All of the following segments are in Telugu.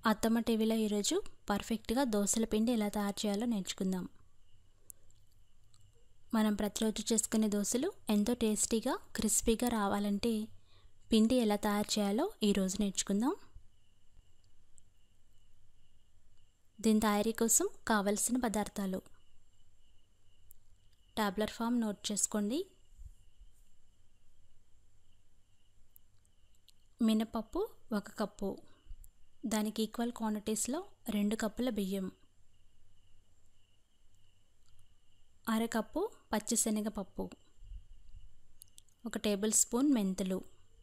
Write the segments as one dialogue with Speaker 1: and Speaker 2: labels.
Speaker 1: అత్తమ్మ టీవీలో ఈరోజు పర్ఫెక్ట్గా దోశల పిండి ఎలా తయారు చేయాలో నేర్చుకుందాం మనం ప్రతిరోజు చేసుకునే దోశలు ఎంతో టేస్టీగా క్రిస్పీగా రావాలంటే పిండి ఎలా తయారు చేయాలో ఈరోజు నేర్చుకుందాం దీని తయారీ కోసం కావలసిన పదార్థాలు టాబ్లర్ ఫామ్ నోట్ చేసుకోండి మినపప్పు ఒక కప్పు దానికి ఈక్వల్ క్వాంటిటీస్లో రెండు కప్పుల బియ్యం అరకప్పు పచ్చిశనగపప్పు ఒక టేబుల్ స్పూన్ మెంతులు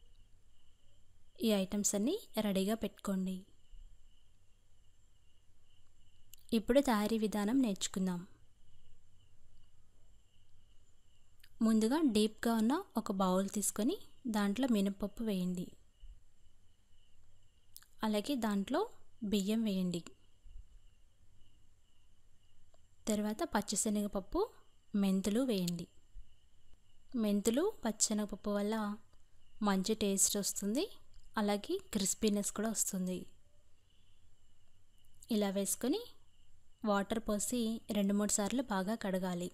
Speaker 1: ఈ ఐటమ్స్ అన్నీ రెడీగా పెట్టుకోండి ఇప్పుడు తయారీ విధానం నేర్చుకుందాం ముందుగా డీప్గా ఉన్న ఒక బౌల్ తీసుకొని దాంట్లో మినపప్పు వేయండి అలాగే దాంట్లో బియ్యం వేయండి తర్వాత పచ్చిశనగపప్పు మెంతులు వేయండి మెంతులు పచ్చిశనగపప్పు వల్ల మంచి టేస్ట్ వస్తుంది అలాగే క్రిస్పీనెస్ కూడా వస్తుంది ఇలా వేసుకొని వాటర్ పోసి రెండు మూడు సార్లు బాగా కడగాలి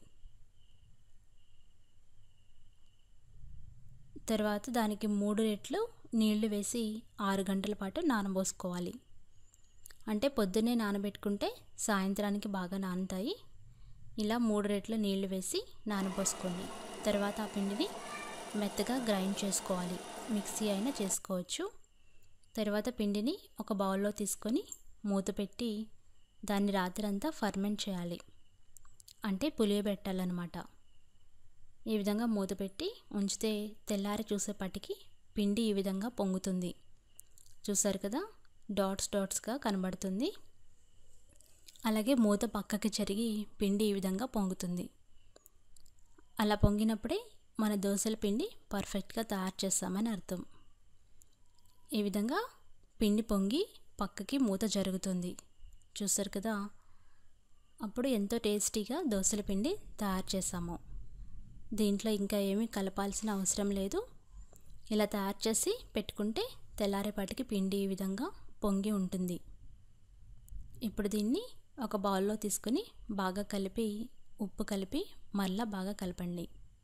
Speaker 1: తర్వాత దానికి మూడు రెట్లు నీళ్లు వేసి ఆరు గంటల పాటు నానబోసుకోవాలి అంటే పొద్దున్నే నానబెట్టుకుంటే సాయంత్రానికి బాగా నానుతాయి ఇలా మూడు రెట్లు నీళ్లు వేసి నానబోసుకోండి తర్వాత ఆ పిండిని మెత్తగా గ్రైండ్ చేసుకోవాలి మిక్సీ అయినా చేసుకోవచ్చు తర్వాత పిండిని ఒక బౌల్లో తీసుకొని మూత పెట్టి దాన్ని రాత్రంతా ఫర్మెంట్ చేయాలి అంటే పులియబెట్టాలన్నమాట ఈ విధంగా మూత పెట్టి ఉంచితే తెల్లారి చూసేపటికి పిండి ఈ విధంగా పొంగుతుంది చూసారు కదా డాట్స్ డాట్స్గా కనబడుతుంది అలాగే మూత పక్కకి జరిగి పిండి ఈ విధంగా పొంగుతుంది అలా పొంగినప్పుడే మన దోశల పిండి పర్ఫెక్ట్గా తయారు చేస్తామని అర్థం ఈ విధంగా పిండి పొంగి పక్కకి మూత జరుగుతుంది చూసారు కదా అప్పుడు ఎంతో టేస్టీగా దోశల పిండి తయారు చేసాము దీంట్లో ఇంకా ఏమీ కలపాల్సిన అవసరం లేదు ఇలా తయారు చేసి పెట్టుకుంటే తెల్లారేపాటికి పిండి ఈ విధంగా పొంగి ఉంటుంది ఇప్పుడు దీన్ని ఒక బౌల్లో తీసుకుని బాగా కలిపి ఉప్పు కలిపి మళ్ళా బాగా కలపండి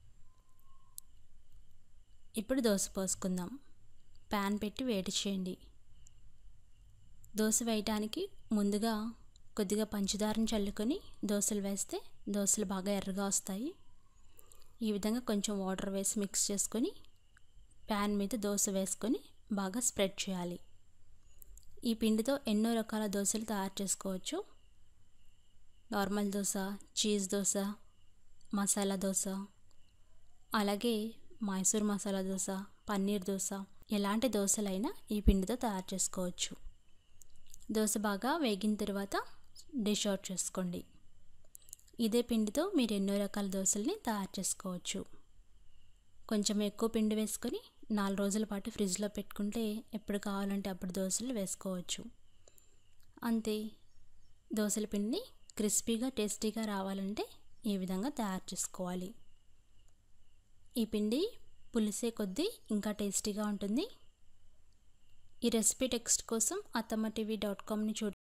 Speaker 1: ఇప్పుడు దోశ పోసుకుందాం ప్యాన్ పెట్టి వేడి చేయండి దోశ వేయటానికి ముందుగా కొద్దిగా పంచదారని చల్లుకొని దోశలు వేస్తే దోశలు బాగా ఎర్రగా వస్తాయి ఈ విధంగా కొంచెం వాటర్ వేసి మిక్స్ చేసుకొని ప్యాన్ మీద దోశ వేసుకొని బాగా స్ప్రెడ్ చేయాలి ఈ పిండితో ఎన్నో రకాల దోశలు తయారు చేసుకోవచ్చు నార్మల్ దోశ చీజ్ దోశ మసాలా దోశ అలాగే మైసూర్ మసాలా దోశ పన్నీర్ దోశ ఎలాంటి దోశలైనా ఈ పిండితో తయారు చేసుకోవచ్చు దోశ బాగా వేగిన తర్వాత డిష్ అవుట్ చేసుకోండి ఇదే పిండితో మీరు ఎన్నో రకాల దోశల్ని తయారు చేసుకోవచ్చు కొంచెం ఎక్కువ పిండి వేసుకొని నాలుగు రోజుల పాటు ఫ్రిడ్జ్లో పెట్టుకుంటే ఎప్పుడు కావాలంటే అప్పుడు దోశలు వేసుకోవచ్చు అంతే దోశల పిండిని క్రిస్పీగా టేస్టీగా రావాలంటే ఈ విధంగా తయారు చేసుకోవాలి ఈ పిండి పులిసే కొద్దీ ఇంకా టేస్టీగా ఉంటుంది ఈ రెసిపీ టెక్స్ట్ కోసం అత్తమ్మ టీవీ డాట్ కామ్ని చూడండి